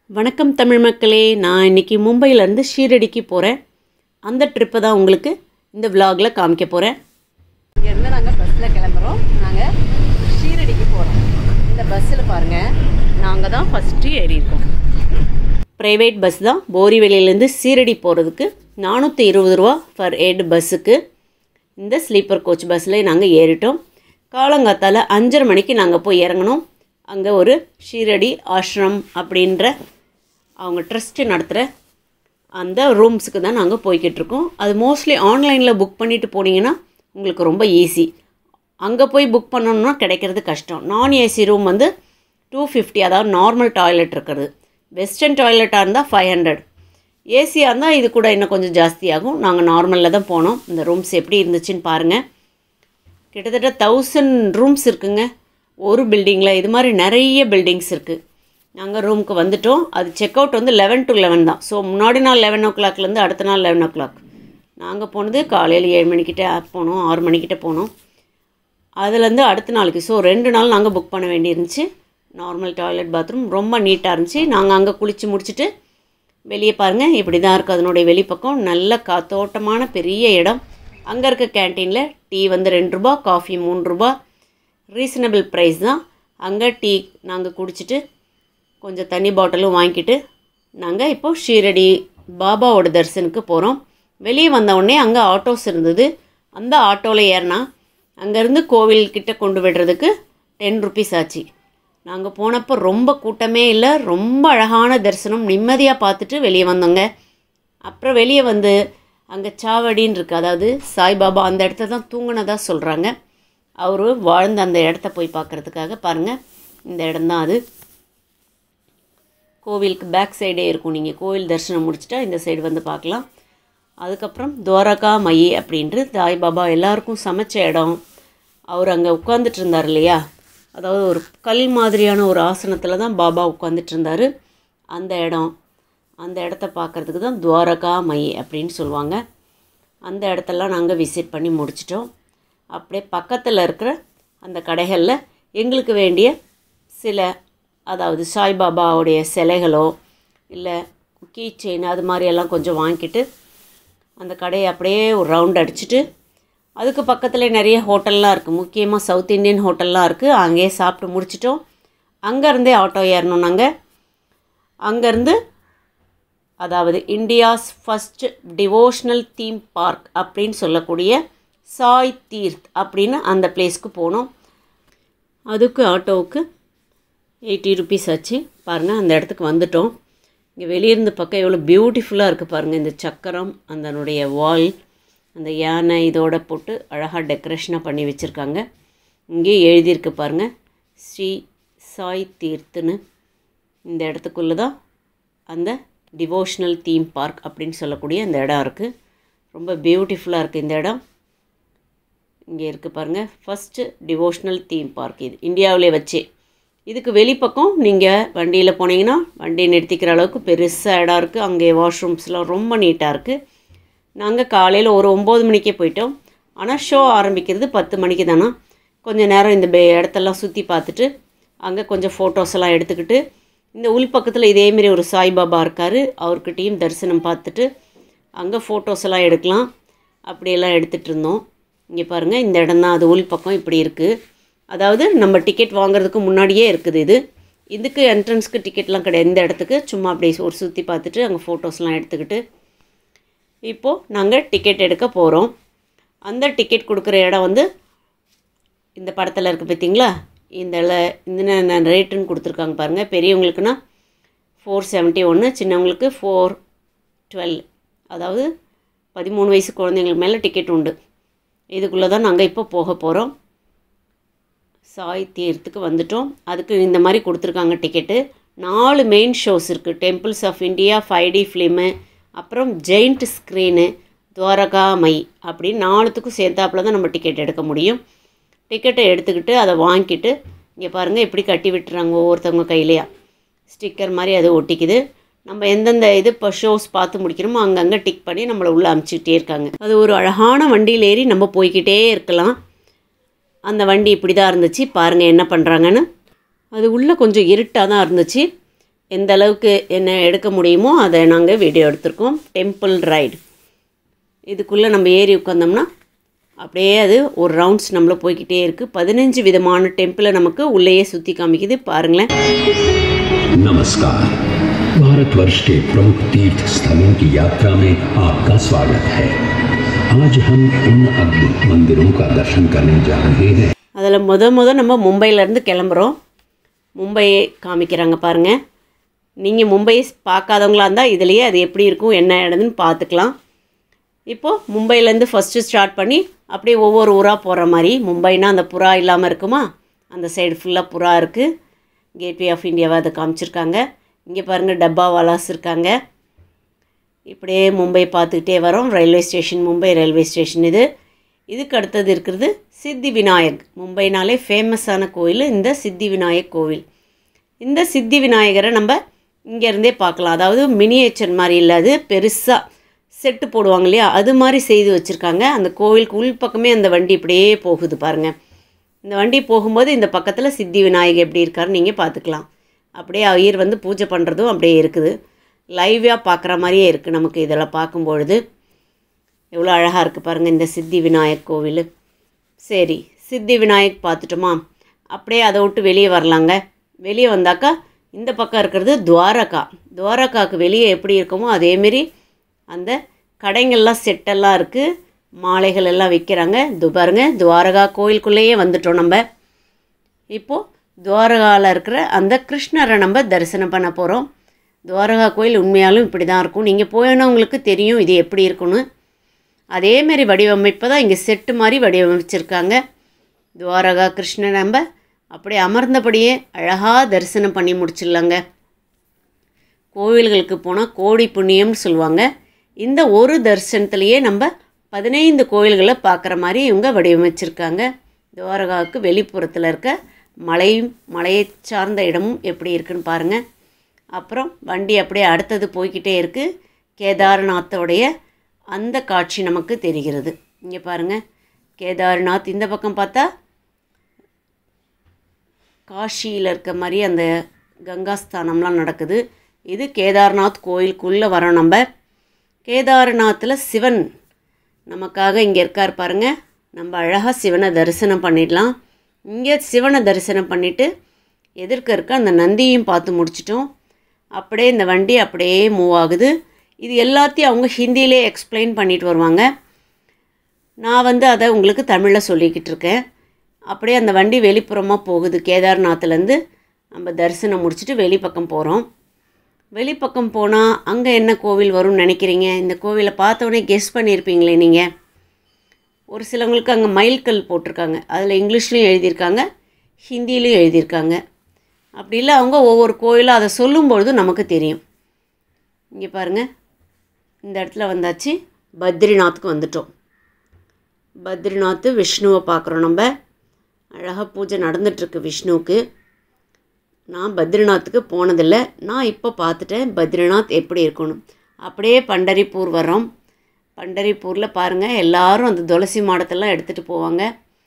வணக்கம் தமிழ் மக்களே நான் இன்னைக்கு மும்பையிலேருந்து ஷீரடிக்கு போகிறேன் அந்த ட்ரிப்பை தான் உங்களுக்கு இந்த vlogல காமிக்க போகிறேன் இங்கேருந்து நாங்கள் பஸ்ஸில் கிளம்புறோம் நாங்கள் ஷீரடிக்கு போகிறோம் இந்த பஸ்ஸில் பாருங்கள் நாங்கள் தான் ஃபஸ்ட்டு ஏறியிருக்கோம் ப்ரைவேட் பஸ் தான் போரிவெளியிலேருந்து சீரடி போகிறதுக்கு நானூற்றி இருபது ரூபா ஃபர் ஹெட் பஸ்ஸுக்கு இந்த ஸ்லீப்பர் கோச் பஸ்ஸில் நாங்கள் ஏறிட்டோம் காலங்காத்தால் அஞ்சரை மணிக்கு நாங்கள் போய் இறங்கணும் அங்கே ஒரு ஷீரடி ஆஷ்ரம் அப்படின்ற அவங்க ட்ரஸ்ட்டு நடத்துகிற அந்த ரூம்ஸுக்கு தான் நாங்கள் போய்கிட்டு இருக்கோம் அது மோஸ்ட்லி ஆன்லைனில் புக் பண்ணிட்டு போனீங்கன்னா உங்களுக்கு ரொம்ப ஈஸி அங்கே போய் புக் பண்ணணும்னா கிடைக்கிறது கஷ்டம் நான் ஏசி ரூம் வந்து டூ ஃபிஃப்டி அதாவது நார்மல் டாய்லெட் இருக்கிறது வெஸ்டர்ன் டாய்லெட்டாக இருந்தால் ஃபைவ் ஹண்ட்ரட் ஏசியாக இருந்தால் இது கூட இன்னும் கொஞ்சம் ஜாஸ்தியாகும் நாங்கள் நார்மலில் தான் போனோம் இந்த ரூம்ஸ் எப்படி இருந்துச்சுன்னு பாருங்கள் கிட்டத்தட்ட தௌசண்ட் ரூம்ஸ் இருக்குங்க ஒரு பில்டிங்கில் இது மாதிரி நிறைய பில்டிங்ஸ் இருக்குது நாங்கள் ரூமுக்கு வந்துட்டோம் அது செக் அவுட் வந்து லெவன் டு லெவன் தான் ஸோ முன்னாடி நாள் லெவன் ஓ கிளாக்லேருந்து அடுத்த நாள் லெவன் ஓ கிளாக் நாங்கள் போனது காலையில் ஏழு மணிக்கிட்ட போனோம் ஆறு மணிக்கிட்ட போனோம் அதுலேருந்து அடுத்த நாளைக்கு ஸோ ரெண்டு நாள் நாங்கள் புக் பண்ண வேண்டியிருந்துச்சு நார்மல் டாய்லெட் பாத்ரூம் ரொம்ப நீட்டாக இருந்துச்சு நாங்கள் அங்கே குளித்து முடிச்சுட்டு வெளியே பாருங்கள் இப்படி தான் இருக்குது அதனுடைய வெளிப்பக்கம் நல்ல காத்தோட்டமான பெரிய இடம் அங்கே இருக்க கேன்டீனில் டீ வந்து ரெண்டு ரூபா காஃபி மூணு ரூபா ரீசனபிள் ப்ரைஸ் தான் அங்கே டீ நாங்கள் குடிச்சிட்டு கொஞ்சம் தண்ணி பாட்டிலும் வாங்கிக்கிட்டு நாங்கள் இப்போ ஷீரடி பாபாவோட தரிசனுக்கு போகிறோம் வெளியே வந்த உடனே அங்கே ஆட்டோஸ் இருந்தது அந்த ஆட்டோவில் ஏறினா அங்கேருந்து கோவில்கிட்ட கொண்டு விடுறதுக்கு டென் ருபீஸ் ஆச்சு நாங்கள் போனப்போ ரொம்ப கூட்டமே இல்லை ரொம்ப அழகான தரிசனம் நிம்மதியாக பார்த்துட்டு வெளியே வந்தோங்க அப்புறம் வெளியே வந்து அங்கே சாவடின்னு இருக்குது அதாவது சாய்பாபா அந்த இடத்துல தான் தூங்கினதா சொல்கிறாங்க அவர் வாழ்ந்த அந்த இடத்த போய் பார்க்குறதுக்காக பாருங்கள் இந்த இடம்தான் அது கோவிலுக்கு பேக் சைடே இருக்கும் நீங்கள் கோவில் தரிசனம் முடிச்சிட்டா இந்த சைடு வந்து பார்க்கலாம் அதுக்கப்புறம் துவாரகா மயி அப்படின்ட்டு தாய் பாபா எல்லாருக்கும் சமைச்ச இடம் அவர் அங்கே உட்காந்துட்டு இருந்தார் இல்லையா அதாவது ஒரு கல் மாதிரியான ஒரு ஆசனத்தில் தான் பாபா உட்காந்துட்டு இருந்தார் அந்த இடம் அந்த இடத்த பார்க்குறதுக்கு தான் துவாரகா மயி அப்படின்னு சொல்லுவாங்க அந்த இடத்தெல்லாம் நாங்கள் விசிட் பண்ணி முடிச்சிட்டோம் அப்படியே பக்கத்தில் இருக்கிற அந்த கடைகளில் எங்களுக்கு வேண்டிய சில அதாவது சாய்பாபாவுடைய சிலைகளோ இல்லை கீ செயின் அது மாதிரியெல்லாம் கொஞ்சம் வாங்கிட்டு அந்த கடையை அப்படியே ஒரு ரவுண்ட் அடிச்சுட்டு அதுக்கு பக்கத்தில் நிறைய ஹோட்டல்லாம் இருக்குது முக்கியமாக சவுத் இந்தியன் ஹோட்டல்லாம் இருக்குது அங்கேயே சாப்பிட்டு முடிச்சிட்டோம் அங்கேருந்தே ஆட்டோ ஏறணும் நாங்கள் அங்கேருந்து அதாவது India's first devotional theme park அப்படின்னு சொல்லக்கூடிய சாய் தீர்த் அப்படின்னு அந்த பிளேஸ்க்கு போனோம் அதுக்கு ஆட்டோவுக்கு எயிட்டி ருபீஸ் ஆச்சு பாருங்கள் அந்த இடத்துக்கு வந்துட்டோம் இங்கே வெளியிருந்து பக்கம் எவ்வளோ பியூட்டிஃபுல்லாக இருக்குது பாருங்கள் இந்த சக்கரம் அதனுடைய வால் அந்த யானை இதோட போட்டு அழகாக டெக்கரேஷனாக பண்ணி வச்சுருக்காங்க இங்கே எழுதியிருக்கு பாருங்கள் ஸ்ரீ சாய் தீர்த்துன்னு இந்த இடத்துக்குள்ளே தான் அந்த டிவோஷனல் தீம் பார்க் அப்படின்னு சொல்லக்கூடிய இந்த இடம் இருக்குது ரொம்ப பியூட்டிஃபுல்லாக இருக்குது இந்த இடம் இங்கே இருக்குது பாருங்கள் ஃபஸ்ட்டு டிவோஷனல் தீம் பார்க் இது இந்தியாவிலே வச்சே இதுக்கு வெளிப்பக்கம் நீங்கள் வண்டியில் போனீங்கன்னா வண்டியை நிறுத்திக்கிற அளவுக்கு பெருசாக இடம் இருக்குது அங்கே வாஷ்ரூம்ஸ்லாம் ரொம்ப நீட்டாக இருக்குது நாங்கள் காலையில் ஒரு ஒம்பது மணிக்கே போயிட்டோம் ஆனால் ஷோ ஆரம்பிக்கிறது பத்து மணிக்கு தானே கொஞ்சம் நேரம் இந்த பே இடத்தெல்லாம் சுற்றி பார்த்துட்டு அங்கே கொஞ்சம் ஃபோட்டோஸ் எல்லாம் எடுத்துக்கிட்டு இந்த உள் பக்கத்தில் இதேமாரி ஒரு சாய்பாபா இருக்கார் அவர்கிட்டையும் தரிசனம் பார்த்துட்டு அங்கே ஃபோட்டோஸ் எல்லாம் எடுக்கலாம் அப்படியெல்லாம் எடுத்துகிட்டு இருந்தோம் இங்கே பாருங்கள் இந்த இடம் தான் அது உள் பக்கம் இப்படி இருக்குது அதாவது நம்ம டிக்கெட் வாங்குறதுக்கு முன்னாடியே இருக்குது இது இதுக்கு என்ட்ரன்ஸ்க்கு டிக்கெட்லாம் கிடையாது இந்த இடத்துக்கு சும்மா அப்படியே ஒரு சுற்றி பார்த்துட்டு அங்கே ஃபோட்டோஸ்லாம் எடுத்துக்கிட்டு இப்போது நாங்கள் டிக்கெட் எடுக்க போகிறோம் அந்த டிக்கெட் கொடுக்குற இடம் வந்து இந்த படத்தில் இருக்குது பார்த்தீங்களா இந்த இந்த ரேட்டுன்னு கொடுத்துருக்காங்க பாருங்கள் பெரியவங்களுக்குன்னா ஃபோர் செவன்ட்டி ஒன்று சின்னவங்களுக்கு ஃபோர் டுவெல் அதாவது பதிமூணு வயசு குழந்தைங்களுக்கு மேலே டிக்கெட் உண்டு இதுக்குள்ளே தான் நாங்கள் இப்போ போக போகிறோம் சாய் தீர்த்துக்கு வந்துட்டோம் அதுக்கு இந்த மாதிரி கொடுத்துருக்காங்க டிக்கெட்டு நாலு மெயின் ஷோஸ் இருக்குது temples of India five D film அப்புறம் ஜெயிண்ட் ஸ்க்ரீனு துவாரகா மை அப்படின்னு நாலுத்துக்கும் சேர்த்தாப்புல தான் நம்ம டிக்கெட் எடுக்க முடியும் டிக்கெட்டை எடுத்துக்கிட்டு அதை வாங்கிட்டு இங்கே பாருங்கள் இப்படி கட்டி விட்டுறாங்க ஒவ்வொருத்தவங்க கையிலையா ஸ்டிக்கர் மாதிரி அது ஒட்டிக்குது நம்ம எந்தெந்த இது இப்போ ஷோஸ் பார்த்து முடிக்கிறோமோ அங்கங்கே டிக் பண்ணி நம்மளை உள்ளே அமுச்சிக்கிட்டே இருக்காங்க அது ஒரு அழகான வண்டியில் ஏறி நம்ம போய்க்கிட்டே இருக்கலாம் அந்த வண்டி இப்படி தான் இருந்துச்சு பாருங்கள் என்ன பண்ணுறாங்கன்னு அது உள்ளே கொஞ்சம் இருட்டாக தான் இருந்துச்சு எந்த அளவுக்கு என்ன எடுக்க முடியுமோ அதை நாங்கள் வீடியோ எடுத்திருக்கோம் டெம்பிள் ரைடு இதுக்குள்ளே நம்ம ஏறி உட்காந்தோம்னா அப்படியே அது ஒரு ரவுண்ட்ஸ் நம்மள போய்க்கிட்டே இருக்குது பதினஞ்சு விதமான டெம்பிளை நமக்கு உள்ளேயே சுற்றி காமிக்குது பாருங்களேன் नमस्कार भारतवर्ष के प्रमुख तीर्थ स्थलों की यात्रा में आपका स्वागत है आज हम उन अद्भुत मंदिरों का दर्शन करने जा रहे हैं அதில் முத முத நம்ம மும்பையிலேருந்து கிளம்புறோம் மும்பையை காமிக்கிறாங்க பாருங்கள் நீங்கள் மும்பை பார்க்காதவங்களா இருந்தால் இதுலேயே அது எப்படி இருக்கும் என்ன இடம்னு பார்த்துக்கலாம் இப்போது மும்பையிலேருந்து ஃபஸ்ட்டு ஸ்டார்ட் பண்ணி அப்படியே ஒவ்வொரு ஊராக போகிற மாதிரி மும்பைனா அந்த புறா இல்லாமல் இருக்குமா அந்த சைடு ஃபுல்லாக புறா இருக்குது கேட்வே ஆஃப் இந்தியாவை அதை காமிச்சிருக்காங்க இங்கே பாருங்கள் டப்பாவாலாஸ் இருக்காங்க இப்படியே மும்பை பார்த்துக்கிட்டே வரோம் railway station Mumbai railway station இது இதுக்கு அடுத்தது இருக்கிறது சித்தி விநாயக் மும்பைனாலே ஃபேமஸான கோயில் இந்த சித்தி விநாயக் கோவில் இந்த சித்தி விநாயகரை நம்ம இங்கேருந்தே பார்க்கலாம் அதாவது மினியேச்சர் மாதிரி இல்லாது பெருசாக செட்டு போடுவாங்க இல்லையா அது மாதிரி செய்து வச்சுருக்காங்க அந்த கோவிலுக்கு உள் பக்கமே அந்த வண்டி இப்படியே போகுது பாருங்கள் இந்த வண்டி போகும்போது இந்த பக்கத்தில் சித்தி விநாயகர் எப்படி இருக்காருன்னு நீங்கள் பார்த்துக்கலாம் அப்படியே ஐயர் வந்து பூஜை பண்ணுறதும் அப்படியே இருக்குது லைவாக பார்க்குற மாதிரியே இருக்குது நமக்கு இதெல்லாம் பார்க்கும்பொழுது எவ்வளோ அழகாக இருக்குது பாருங்கள் இந்த சித்தி விநாயக் கோவில் சரி சித்தி விநாயக் பார்த்துட்டோமா அப்படியே அதை விட்டு வெளியே வரலாங்க வெளியே வந்தாக்கா இந்த பக்கம் இருக்கிறது துவாரகா துவாரகாவுக்கு வெளியே எப்படி இருக்குமோ அதேமாரி அந்த கடைங்கள்லாம் செட்டெல்லாம் இருக்குது மாலைகள் எல்லாம் விற்கிறாங்க இது பாருங்க துவாரகா கோயிலுக்குள்ளேயே வந்துட்டோம் நம்ம இப்போது துவாரகாவில் இருக்கிற அந்த கிருஷ்ணரை நம்ம தரிசனம் பண்ண போகிறோம் துவாரகா கோயில் உண்மையாலும் இப்படி தான் இருக்கும் நீங்கள் போயினவங்களுக்கு தெரியும் இது எப்படி இருக்குன்னு அதேமாரி வடிவமைப்பை தான் இங்கே செட்டு மாதிரி வடிவமைச்சிருக்காங்க துவாரகா கிருஷ்ணன் நம்ம அப்படியே அமர்ந்தபடியே அழகாக தரிசனம் பண்ணி முடிச்சிடலாங்க கோவில்களுக்கு போனால் கோடி புண்ணியம்னு சொல்லுவாங்க இந்த ஒரு தரிசனத்துலேயே நம்ம பதினைந்து கோயில்களை பார்க்குற மாதிரி இவங்க வடிவமைச்சிருக்காங்க துவாரகாவுக்கு வெளிப்புறத்தில் இருக்க மலையும் மலையை சார்ந்த இடமும் எப்படி இருக்குன்னு பாருங்கள் அப்புறம் வண்டி அப்படியே அடுத்தது போய்க்கிட்டே இருக்குது கேதார்நாத்தோடைய அந்த காட்சி நமக்கு தெரிகிறது இங்கே பாருங்கள் கேதார்நாத் இந்த பக்கம் பார்த்தா காஷியில் இருக்க மாதிரி அந்த கங்காஸ்தானம்லாம் நடக்குது இது கேதார்நாத் கோயிலுக்குள்ளே வரோம் நம்ம கேதார்நாத்தில் சிவன் நமக்காக இங்கே இருக்கார் பாருங்க நம்ம அழகாக சிவனை தரிசனம் பண்ணிடலாம் இங்கே சிவனை தரிசனம் பண்ணிவிட்டு எதிர்க்க இருக்க அந்த நந்தியும் பார்த்து முடிச்சிட்டோம் அப்படியே இந்த வண்டி அப்படியே மூவ் ஆகுது இது எல்லாத்தையும் அவங்க ஹிந்தியிலே எக்ஸ்பிளைன் பண்ணிட்டு வருவாங்க நான் வந்து அதை உங்களுக்கு தமிழில் சொல்லிக்கிட்டு இருக்கேன் அப்படியே அந்த வண்டி வெளிப்புறமாக போகுது கேதார்நாத்லேருந்து நம்ம தரிசனம் முடிச்சுட்டு வெளிப்பக்கம் போகிறோம் வெளிப்பக்கம் போனால் அங்கே என்ன கோவில் வரும்னு நினைக்கிறீங்க இந்த கோவிலை பார்த்தோன்னே கெஸ் பண்ணியிருப்பீங்களே நீங்கள் ஒரு சிலவங்களுக்கு அங்கே மைல்கல் போட்டிருக்காங்க அதில் இங்கிலீஷ்லையும் எழுதியிருக்காங்க ஹிந்திலையும் எழுதியிருக்காங்க அப்படி இல்லை அவங்க ஒவ்வொரு கோயிலும் அதை சொல்லும்பொழுது நமக்கு தெரியும் இங்கே பாருங்கள் இந்த இடத்துல வந்தாச்சு பத்ரிநாத்துக்கு வந்துட்டோம் பத்ரிநாத் விஷ்ணுவை பார்க்குறோம் நம்ம அழகாக பூஜை நடந்துட்டுருக்கு விஷ்ணுவுக்கு நான் பத்ரிநாத்துக்கு போனதில்லை நான் இப்போ பார்த்துட்டேன் பத்ரிநாத் எப்படி இருக்கணும் அப்படியே பண்டரிப்பூர் வரோம் பண்டரிப்பூரில் பாருங்கள் எல்லாரும் அந்த துளசி மாடத்தெல்லாம் எடுத்துகிட்டு போவாங்க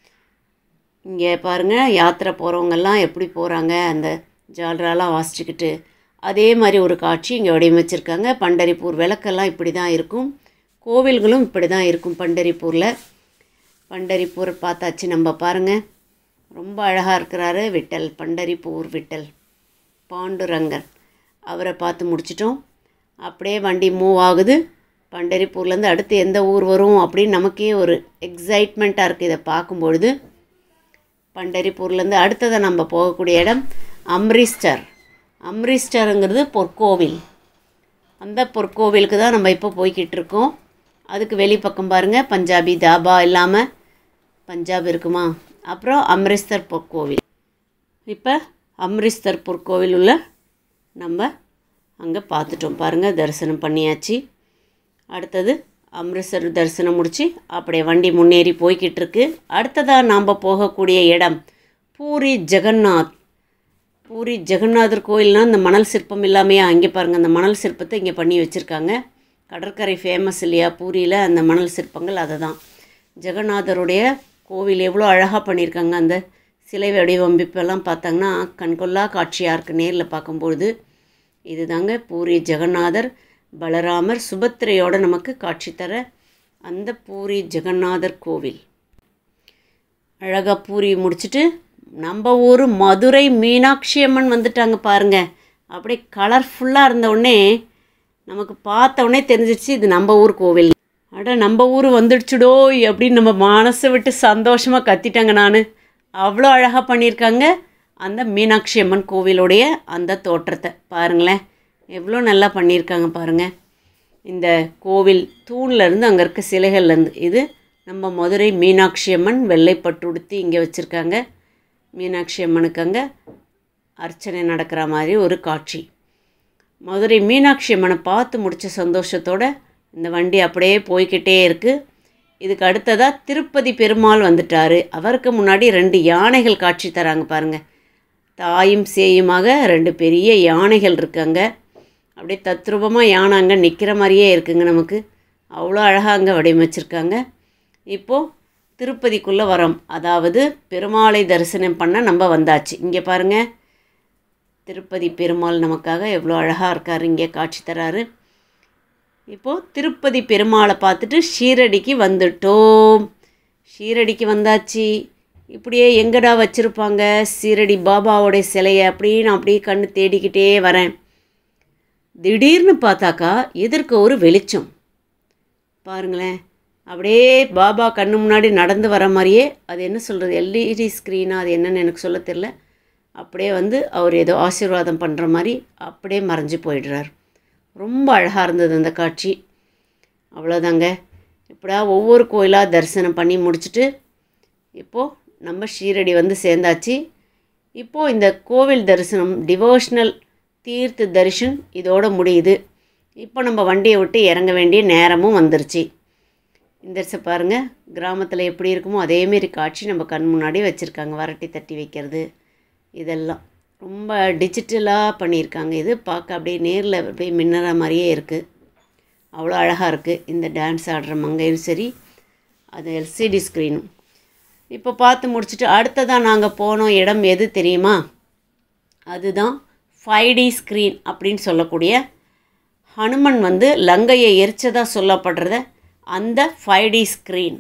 இங்கே பாருங்கள் யாத்திரை போகிறவங்கெல்லாம் எப்படி போகிறாங்க அந்த ஜால்ராலாம் வாசிச்சுக்கிட்டு அதே மாதிரி ஒரு காட்சி இங்கே வடிவமைச்சிருக்காங்க பண்டரிப்பூர் விளக்கெல்லாம் இப்படி தான் இருக்கும் கோவில்களும் இப்படி தான் இருக்கும் பண்டரிப்பூரில் பண்டரிப்பூர் பார்த்தாச்சு நம்ம பாருங்கள் ரொம்ப அழகாக இருக்கிறாரு விட்டல் பண்டரிப்பூர் விட்டல் பாண்டுரங்கன் அவரை பார்த்து முடிச்சிட்டோம் அப்படியே வண்டி மூவ் ஆகுது பண்டரிப்பூர்லேருந்து அடுத்து எந்த ஊர் வரும் அப்படின்னு நமக்கே ஒரு எக்ஸைட்மெண்ட்டாக இருக்குது இதை பார்க்கும்பொழுது பண்டரிப்பூர்லேருந்து அடுத்ததை நம்ம போகக்கூடிய இடம் அம்ரிஸ்டர் அம்ரிஸ்டருங்கிறது பொற்கோவில் அந்த பொற்கோவிலுக்கு தான் நம்ம இப்போ போய்கிட்டு இருக்கோம் அதுக்கு வெளிப்பக்கம் பாருங்கள் பஞ்சாபி தாபா இல்லாமல் பஞ்சாப் இருக்குமா அப்புறம் அம்ரிஸ்தர் பொற்கோவில் இப்போ அம்ரிஸ்தர் பொற்கோவில் உள்ள நம்ம அங்கே பார்த்துட்டோம் பாருங்கள் தரிசனம் பண்ணியாச்சு அடுத்தது அம்ரித்சர் தரிசனம் முடித்து அப்படியே வண்டி முன்னேறி போய்கிட்டு இருக்கு அடுத்ததாக நாம் போகக்கூடிய இடம் பூரி ஜெகநாத் பூரி ஜெகநாதர் கோயில்னால் இந்த மணல் சிற்பம் இல்லாமையா அங்கே பாருங்கள் அந்த மணல் சிற்பத்தை இங்கே பண்ணி வச்சுருக்காங்க கடற்கரை ஃபேமஸ் இல்லையா பூரியில் அந்த மணல் சிற்பங்கள் அதை தான் ஜெகநாதருடைய கோவில் எவ்வளோ அழகாக பண்ணியிருக்காங்க அந்த சிலை வடிவமைப்பெல்லாம் பார்த்தாங்கன்னா கண்கொள்ளா காட்சியாக இருக்குது நேரில் பார்க்கும்பொழுது இதுதாங்க பூரி ஜெகநாதர் பலராமர் சுபத்திரையோட நமக்கு காட்சி தர அந்த பூரி ஜெகநாதர் கோவில் அழகாக பூரி முடிச்சுட்டு நம்ம ஊர் மதுரை மீனாட்சி அம்மன் வந்துட்டாங்க பாருங்க அப்படியே கலர்ஃபுல்லாக இருந்த உடனே நமக்கு பார்த்த உடனே தெரிஞ்சிச்சு இது நம்ம ஊர் கோவில் அட நம்ம ஊர் வந்துடுச்சுடோய் அப்படின்னு நம்ம மனசை விட்டு சந்தோஷமாக கத்திட்டாங்க நான் அவ்வளோ அழகாக பண்ணியிருக்காங்க அந்த மீனாட்சி அம்மன் கோவிலுடைய அந்த தோற்றத்தை பாருங்களேன் எவ்வளோ நல்லா பண்ணியிருக்காங்க பாருங்கள் இந்த கோவில் தூண்லேருந்து அங்கே இருக்க சிலைகள்லேருந்து இது நம்ம மதுரை மீனாட்சி அம்மன் வெள்ளைப்பட்டு உடுத்தி இங்கே வச்சுருக்காங்க மீனாட்சி அம்மனுக்கு அங்கே அர்ச்சனை நடக்கிற மாதிரி ஒரு காட்சி மதுரை மீனாட்சி அம்மனை பார்த்து முடித்த சந்தோஷத்தோட இந்த வண்டி அப்படியே போய்க்கிட்டே இருக்குது இதுக்கு அடுத்ததாக திருப்பதி பெருமாள் வந்துட்டார் அவருக்கு முன்னாடி ரெண்டு யானைகள் காட்சி தராங்க பாருங்கள் தாயும் சேயுமாக ரெண்டு பெரிய யானைகள் இருக்காங்க அப்படியே தத்ரூபமாக யானை அங்கே நிற்கிற மாதிரியே இருக்குங்க நமக்கு அவ்வளோ அழகாக அங்கே வடிவமைச்சிருக்காங்க இப்போது திருப்பதிக்குள்ளே வரோம் அதாவது பெருமாளை தரிசனம் பண்ண நம்ம வந்தாச்சு இங்கே பாருங்கள் திருப்பதி பெருமாள் நமக்காக எவ்வளோ அழகாக இருக்கார் இங்கே காட்சி தராரு இப்போது திருப்பதி பெருமாளை பார்த்துட்டு ஷீரடிக்கு வந்துட்டோம் ஷீரடிக்கு வந்தாச்சு இப்படியே எங்கடா வச்சுருப்பாங்க சீரடி பாபாவோடைய சிலையை அப்படின்னு அப்படியே கண்ணு தேடிக்கிட்டே வரேன் திடீர்னு பார்த்தாக்கா எதிர்க்க ஒரு வெளிச்சம் பாருங்களேன் அப்படியே பாபா கண்ணு முன்னாடி நடந்து வர மாதிரியே அது என்ன சொல்கிறது எல்இடி ஸ்க்ரீனா அது என்னன்னு எனக்கு சொல்ல தெரில அப்படியே வந்து அவர் ஏதோ ஆசீர்வாதம் பண்ணுற மாதிரி அப்படியே மறைஞ்சு போயிடுறார் ரொம்ப அழகாக இருந்தது அந்த காட்சி அவ்வளோதாங்க இப்படியா ஒவ்வொரு கோயிலாக தரிசனம் பண்ணி முடிச்சுட்டு இப்போது நம்ம ஷீரடி வந்து சேர்ந்தாச்சு இப்போது இந்த கோவில் தரிசனம் டிவோஷனல் தீர்த்த தரிசன் இதோட முடியுது இப்போ நம்ம வண்டியை விட்டு இறங்க வேண்டிய நேரமும் வந்துருச்சு இந்த ச பாருங்கள் கிராமத்தில் எப்படி இருக்குமோ அதேமாரி காட்சி நம்ம கண் முன்னாடி வச்சுருக்காங்க வரட்டி தட்டி வைக்கிறது இதெல்லாம் ரொம்ப டிஜிட்டலாக பண்ணியிருக்காங்க இது பார்க்க அப்படியே நேரில் அப்படியே மின்னற மாதிரியே இருக்குது அவ்வளோ அழகாக இருக்குது இந்த டான்ஸ் ஆடுற மங்கையும் சரி அது எல்சிடி ஸ்க்ரீனும் இப்போ பார்த்து முடிச்சுட்டு அடுத்ததாக நாங்கள் போனோம் இடம் எது தெரியுமா அதுதான் ஃபைவ் டி ஸ்க்ரீன் அப்படின்னு சொல்லக்கூடிய ஹனுமன் வந்து லங்கையை எரிச்சதாக சொல்லப்படுறத அந்த ஃபைவ் டி ஸ்க்ரீன்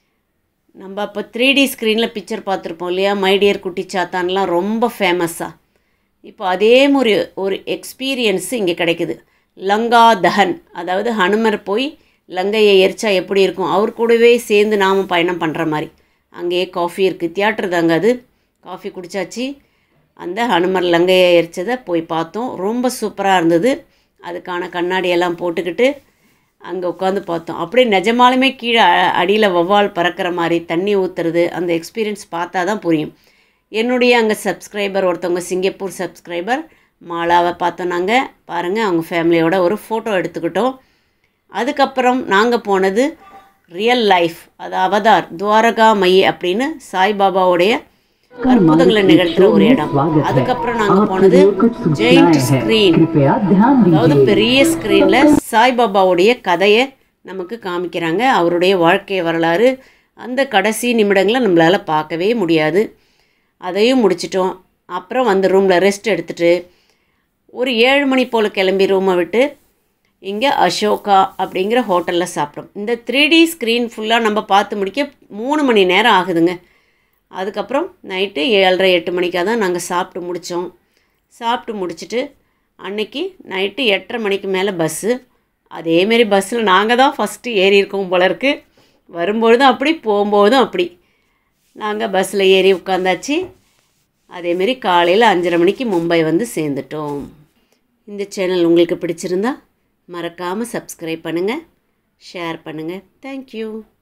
நம்ம இப்போ த்ரீ டி ஸ்க்ரீனில் பிக்சர் பார்த்துருப்போம் இல்லையா மைடியர் குட்டி சாத்தான்லாம் ரொம்ப ஃபேமஸாக இப்போ அதே மாதிரி ஒரு எக்ஸ்பீரியன்ஸு இங்கே கிடைக்குது லங்கா தஹன் அதாவது ஹனுமர் போய் லங்கையை எரிச்சா எப்படி இருக்கும் அவர் கூடவே சேர்ந்து நாம் பயணம் பண்ணுற மாதிரி அங்கேயே காஃபி இருக்குது தியேட்டர் தாங்க அது காஃபி குடித்தாச்சு அந்த ஹனுமர் லங்கையை எரிச்சதை போய் பார்த்தோம் ரொம்ப சூப்பராக இருந்தது அதுக்கான கண்ணாடியெல்லாம் போட்டுக்கிட்டு அங்கே உட்காந்து பார்த்தோம் அப்படியே நிஜமாலுமே கீழே அடியில் வவ்வால் பறக்கிற மாதிரி தண்ணி ஊற்றுறது அந்த எக்ஸ்பீரியன்ஸ் பார்த்தா தான் புரியும் என்னுடைய அங்கே சப்ஸ்கிரைபர் ஒருத்தவங்க சிங்கப்பூர் சப்ஸ்கிரைபர் மாலாவை பார்த்தோம் நாங்கள் பாருங்கள் அவங்க ஃபேமிலியோட ஒரு ஃபோட்டோ எடுத்துக்கிட்டோம் அதுக்கப்புறம் நாங்கள் போனது ரியல் லைஃப் அது அவதார் துவாரகா மை அப்படின்னு சாய்பாபாவுடைய அற்புதங்களை நிகழ்த்துற ஒரு இடம் அதுக்கப்புறம் நாங்கள் போனது ஜெயிண்ட் ஸ்க்ரீன் அதாவது பெரிய ஸ்க்ரீனில் சாய்பாபாவுடைய கதையை நமக்கு காமிக்கிறாங்க அவருடைய வாழ்க்கை வரலாறு அந்த கடைசி நிமிடங்களை நம்மளால் பார்க்கவே முடியாது அதையும் முடிச்சிட்டோம் அப்புறம் வந்து ரூமில் ரெஸ்ட் எடுத்துகிட்டு ஒரு ஏழு மணி போல் கிளம்பி ரூமை விட்டு இங்கே அசோகா அப்படிங்கிற ஹோட்டலில் சாப்பிட்டோம் இந்த த்ரீ டி ஸ்க்ரீன் ஃபுல்லாக நம்ம பார்த்து முடிக்க மூணு மணி நேரம் ஆகுதுங்க அதுக்கப்புறம் நைட்டு ஏழரை எட்டு மணிக்காக தான் நாங்கள் சாப்பிட்டு முடித்தோம் சாப்பிட்டு முடிச்சுட்டு அன்னைக்கு நைட்டு எட்டரை மணிக்கு மேலே பஸ்ஸு அதேமாரி பஸ்ஸில் நாங்கள் தான் ஃபஸ்ட்டு ஏறி இருக்கோம் போல இருக்கு வரும்பொழுதும் அப்படி போகும்போதும் அப்படி நாங்கள் பஸ்ஸில் ஏறி உட்காந்தாச்சு அதேமாரி காலையில் அஞ்சரை மணிக்கு மும்பை வந்து சேர்ந்துட்டோம் இந்த சேனல் உங்களுக்கு பிடிச்சிருந்தா மறக்காமல் சப்ஸ்கிரைப் பண்ணுங்கள் ஷேர் பண்ணுங்கள் தேங்க்யூ